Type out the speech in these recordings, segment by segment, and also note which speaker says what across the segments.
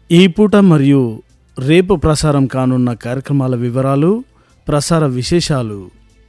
Speaker 1: ఈ పూట మరియు రేపు ప్రసారం కానున్న కార్యక్రమాల వివరాలు ప్రసార విశేషాలు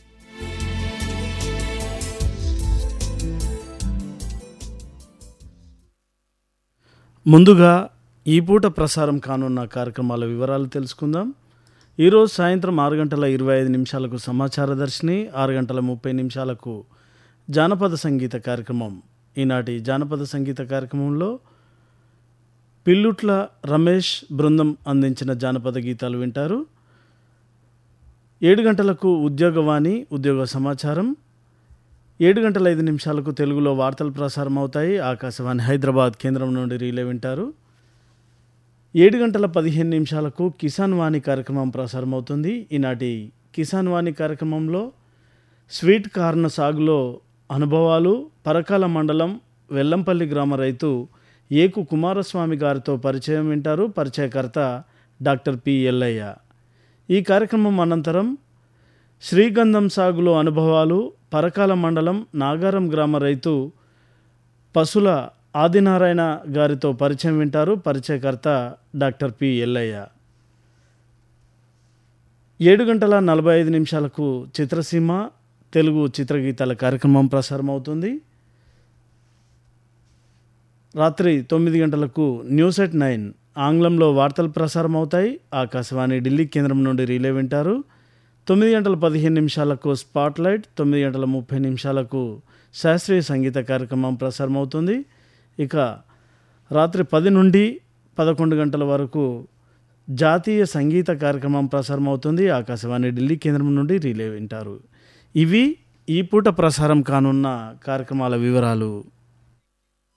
Speaker 1: ముందుగా ఈ పూట ప్రసారం కానున్న కార్యక్రమాల వివరాలు తెలుసుకుందాం ఈరోజు సాయంత్రం ఆరు గంటల ఇరవై ఐదు నిమిషాలకు సమాచార దర్శిని ఆరు గంటల ముప్పై నిమిషాలకు జానపద సంగీత కార్యక్రమం ఈనాటి జానపద సంగీత కార్యక్రమంలో పిల్లుట్ల రమేష్ బృందం అందించిన జానపద గీతాలు వింటారు ఏడు గంటలకు ఉద్యోగవాణి ఉద్యోగ సమాచారం ఏడు గంటల ఐదు నిమిషాలకు తెలుగులో వార్తలు ప్రసారం అవుతాయి ఆకాశవాణి హైదరాబాద్ కేంద్రం నుండి రీలే వింటారు ఏడు గంటల పదిహేను నిమిషాలకు కిసాన్ వాణి కార్యక్రమం ప్రసారం అవుతుంది ఈనాటి కిసాన్ వాణి కార్యక్రమంలో స్వీట్ కార్న్ సాగులో అనుభవాలు పరకాల మండలం వెల్లంపల్లి గ్రామ రైతు ఏకు కుమారస్వామి గారితో పరిచయం వింటారు పరిచయకర్త డాక్టర్ పి ఎల్లయ్య ఈ కార్యక్రమం అనంతరం శ్రీగంధం సాగులో అనుభవాలు పరకాల మండలం నాగారం గ్రామ రైతు పశుల ఆదినారాయణ గారితో పరిచయం వింటారు పరిచయకర్త డాక్టర్ పి ఎల్లయ్య ఏడు గంటల నలభై ఐదు నిమిషాలకు చిత్రసీమ తెలుగు చిత్రగీతాల కార్యక్రమం ప్రసారం అవుతుంది రాత్రి తొమ్మిది గంటలకు న్యూస్ ఎట్ నైన్ ఆంగ్లంలో వార్తలు ప్రసారం అవుతాయి ఆకాశవాణి ఢిల్లీ కేంద్రం నుండి రీలే వింటారు తొమ్మిది గంటల పదిహేను నిమిషాలకు స్పాట్లైట్ తొమ్మిది గంటల ముప్పై నిమిషాలకు శాస్త్రీయ సంగీత కార్యక్రమం ప్రసారం అవుతుంది ఇక రాత్రి పది నుండి పదకొండు గంటల వరకు జాతీయ సంగీత కార్యక్రమం ప్రసారం అవుతుంది ఆకాశవాణి ఢిల్లీ కేంద్రం నుండి రీలే వింటారు ఇవి ఈ పూట ప్రసారం కానున్న కార్యక్రమాల వివరాలు